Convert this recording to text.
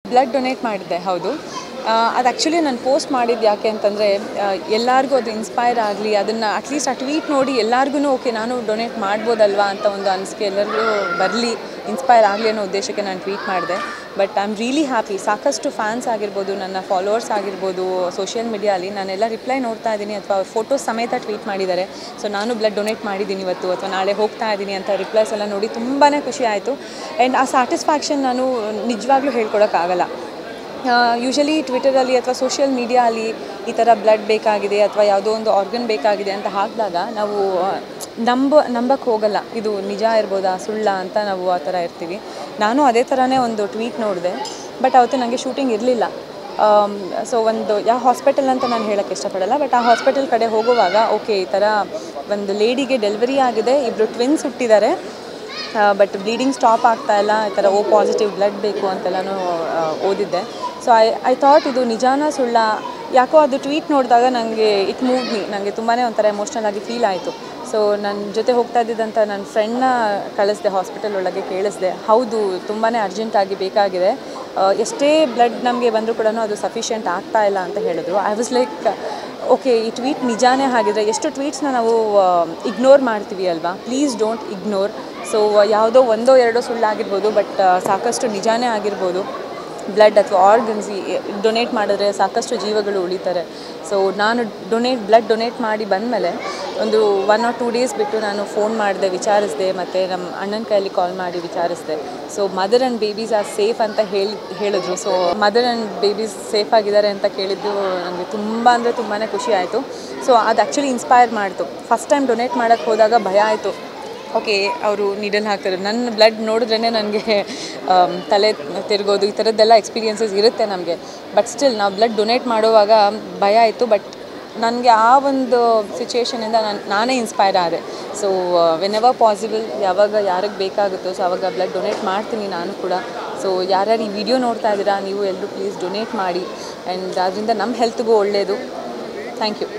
blood donate ಮಾಡಿದ್ದೆ ಹೌದು ಆ, ಅದು ಆ್ಯಕ್ಚುಲಿ ನಾನು ಪೋಸ್ಟ್ ಮಾಡಿದ್ದು ಯಾಕೆ ಅಂತಂದರೆ ಎಲ್ಲರಿಗೂ ಅದು ಇನ್ಸ್ಪೈರ್ ಆಗಲಿ ಅದನ್ನು ಅಟ್ಲೀಸ್ಟ್ ಆ ಟ್ವೀಟ್ ನೋಡಿ ಎಲ್ಲರಿಗೂ ಓಕೆ ನಾನು ಡೊನೇಟ್ ಮಾಡ್ಬೋದಲ್ವಾ ಅಂತ ಒಂದು ಅನಿಸಿಕೆ ಎಲ್ಲರಿಗೂ ಬರಲಿ ಇನ್ಸ್ಪೈರ್ ಆಗಲಿ ಅನ್ನೋ ಉದ್ದೇಶಕ್ಕೆ ನಾನು ಟ್ವೀಟ್ ಮಾಡಿದೆ but I am really happy ಸಾಕಷ್ಟು ಫ್ಯಾನ್ಸ್ ಆಗಿರ್ಬೋದು ನನ್ನ ಫಾಲೋವರ್ಸ್ ಆಗಿರ್ಬೋದು ಸೋಷಿಯಲ್ ಮೀಡಿಯಾಲಿ ನಾನೆಲ್ಲ ರಿಪ್ಲೈ ನೋಡ್ತಾ ಇದ್ದೀನಿ ಅಥವಾ ಫೋಟೋಸ್ ಸಮೇತ ಟ್ವೀಟ್ ಮಾಡಿದ್ದಾರೆ ಸೊ ನಾನು ಬ್ಲಡ್ ಡೊನೇಟ್ ಮಾಡಿದ್ದೀನಿ ಇವತ್ತು ಅಥವಾ ನಾಳೆ ಹೋಗ್ತಾ ಇದ್ದೀನಿ ಅಂತ ರಿಪ್ಲೈಸ್ ಎಲ್ಲ ನೋಡಿ ತುಂಬಾ ಖುಷಿ ಆಯಿತು ಆ್ಯಂಡ್ ಆ ಸ್ಯಾಟಿಸ್ಫ್ಯಾಕ್ಷನ್ ನಾನು ನಿಜವಾಗ್ಲೂ ಹೇಳ್ಕೊಳಕ್ಕಾಗಲ್ಲ ಯೂಶಲಿ ಟ್ವಿಟರಲ್ಲಿ ಅಥವಾ ಸೋಷಿಯಲ್ ಮೀಡಿಯಾಲಿ ಈ ಥರ ಬ್ಲಡ್ ಬೇಕಾಗಿದೆ ಅಥವಾ ಯಾವುದೋ ಒಂದು ಆರ್ಗನ್ ಬೇಕಾಗಿದೆ ಅಂತ ಹಾಕಿದಾಗ ನಾವು ಆ, ನಂಬ ನಂಬಕ್ಕೆ ಹೋಗಲ್ಲ ಇದು ನಿಜ ಇರ್ಬೋದಾ ಸುಳ್ಳ ಅಂತ ನಾವು ಆ ಥರ ಇರ್ತೀವಿ ನಾನು ಅದೇ ಥರನೇ ಒಂದು ಟ್ವೀಟ್ ನೋಡಿದೆ ಬಟ್ ಅವತ್ತು ನನಗೆ ಶೂಟಿಂಗ್ ಇರಲಿಲ್ಲ ಸೊ ಒಂದು ಯಾವ ಹಾಸ್ಪಿಟಲ್ ಅಂತ ನಾನು ಹೇಳೋಕ್ಕೆ ಇಷ್ಟಪಡಲ್ಲ ಬಟ್ ಆ ಹಾಸ್ಪಿಟಲ್ ಕಡೆ ಹೋಗುವಾಗ ಓಕೆ ಈ ಥರ ಒಂದು ಲೇಡಿಗೆ ಡೆಲಿವರಿ ಆಗಿದೆ ಇಬ್ಬರು ಟ್ವಿನ್ಸ್ ಹುಟ್ಟಿದ್ದಾರೆ ಬಟ್ ಬ್ಲೀಡಿಂಗ್ ಸ್ಟಾಪ್ ಆಗ್ತಾ ಇಲ್ಲ ಈ ಥರ ಓ ಪಾಸಿಟಿವ್ ಬ್ಲಡ್ ಬೇಕು ಅಂತೆಲ್ಲನೂ ಆ, ಓದಿದ್ದೆ ಸೊ ಐ ಐ ಥಾಟ್ ಇದು ನಿಜಾನ ಸುಳ್ಳ ಯಾಕೋ ಅದು ಟ್ವೀಟ್ ನೋಡಿದಾಗ ನನಗೆ ಇಟ್ ಮೂವ್ ಮೀ ನನಗೆ ತುಂಬಾ ಒಂಥರ ಎಮೋಷ್ನಲ್ ಆಗಿ ಫೀಲ್ ಆಯಿತು ಸೊ ನನ್ನ ಜೊತೆ ಹೋಗ್ತಾ ಇದ್ದಿದ್ದಂಥ ನನ್ನ ಫ್ರೆಂಡ್ನ ಕಳಿಸ್ದೆ ಹಾಸ್ಪಿಟಲ್ ಒಳಗೆ ಕೇಳಿಸ್ದೆ ಹೌದು ತುಂಬಾ ಅರ್ಜೆಂಟಾಗಿ ಬೇಕಾಗಿದೆ ಆ, ಎಷ್ಟೇ ಬ್ಲಡ್ ನಮಗೆ ಬಂದರೂ ಕೂಡ ಅದು ಸಫಿಷಿಯೆಂಟ್ ಆಗ್ತಾ ಇಲ್ಲ ಅಂತ ಹೇಳಿದ್ರು ಐ ವಾಸ್ ಲೈಕ್ ಓಕೆ ಈ ಟ್ವೀಟ್ ನಿಜಾನೇ ಆಗಿದ್ರೆ ಎಷ್ಟು ಟ್ವೀಟ್ಸ್ನ ನಾವು ಇಗ್ನೋರ್ ಮಾಡ್ತೀವಿ ಅಲ್ವಾ ಪ್ಲೀಸ್ ಡೋಂಟ್ ಇಗ್ನೋರ್ ಸೊ ಯಾವುದೋ ಒಂದೋ ಎರಡೋ ಸುಳ್ಳಾಗಿರ್ಬೋದು ಬಟ್ ಸಾಕಷ್ಟು ನಿಜಾನೇ ಆಗಿರ್ಬೋದು ಬ್ಲಡ್ ಅಥವಾ ಆರ್ಗನ್ಸ್ ಡೊನೇಟ್ ಮಾಡಿದ್ರೆ ಸಾಕಷ್ಟು ಜೀವಗಳು ಉಳಿತಾರೆ ಸೊ ನಾನು ಡೊನೇಟ್ ಬ್ಲಡ್ ಡೊನೇಟ್ ಮಾಡಿ ಬಂದಮೇಲೆ ಒಂದು ಒನ್ ಆರ್ ಟೂ ಡೇಸ್ ಬಿಟ್ಟು ನಾನು ಫೋನ್ ಮಾಡಿದೆ ವಿಚಾರಿಸಿದೆ ಮತ್ತು ನಮ್ಮ ಅಣ್ಣನ ಕೈಯಲ್ಲಿ ಕಾಲ್ ಮಾಡಿ ವಿಚಾರಿಸಿದೆ so mother and babies are safe ಅಂತ ಹೇಳಿ ಹೇಳಿದ್ರು so mother and babies safe ಆಗಿದ್ದಾರೆ ಅಂತ ಕೇಳಿದ್ದು ನನಗೆ ತುಂಬ ಅಂದರೆ ತುಂಬಾ ಖುಷಿ ಆಯಿತು ಸೊ ಅದು ಆ್ಯಕ್ಚುಲಿ ಇನ್ಸ್ಪೈರ್ ಮಾಡ್ತು ಫಸ್ಟ್ ಟೈಮ್ ಡೊನೇಟ್ ಮಾಡೋಕ್ಕೆ ಹೋದಾಗ ಭಯ ಆಯಿತು ಓಕೆ ಅವರು ನೀಡಲ್ ಹಾಕ್ತಾರೆ ನನ್ನ ಬ್ಲಡ್ ನೋಡಿದ್ರೇ ನನಗೆ ತಲೆ ತಿರುಗೋದು ಈ ಥರದ್ದೆಲ್ಲ ಎಕ್ಸ್ಪೀರಿಯನ್ಸಸ್ ಇರುತ್ತೆ ನಮಗೆ ಬಟ್ ಸ್ಟಿಲ್ ನಾವು ಬ್ಲಡ್ ಡೊನೇಟ್ ಮಾಡುವಾಗ ಭಯ ಆಯಿತು ಬಟ್ ನನಗೆ ಆ ಒಂದು ಸಿಚುವೇಶನಿಂದ ನಾನು ನಾನೇ ಇನ್ಸ್ಪೈರ್ ಆದೆ ಸೊ ವೆನ್ ಎವರ್ ಪಾಸಿಬಲ್ ಯಾವಾಗ ಯಾರಿಗೆ ಬೇಕಾಗುತ್ತೋ ಸೊ ಅವಾಗ ಬ್ಲಡ್ ಡೊನೇಟ್ ಮಾಡ್ತೀನಿ ನಾನು ಕೂಡ ಸೊ ಯಾರ್ಯಾರು ಈ ವಿಡಿಯೋ ನೋಡ್ತಾ ಇದ್ದೀರಾ ನೀವು ಎಲ್ಲರೂ ಪ್ಲೀಸ್ ಡೊನೇಟ್ ಮಾಡಿ ಆ್ಯಂಡ್ ಅದರಿಂದ ನಮ್ಮ ಹೆಲ್ತ್ಗೂ ಒಳ್ಳೆಯದು ಥ್ಯಾಂಕ್ ಯು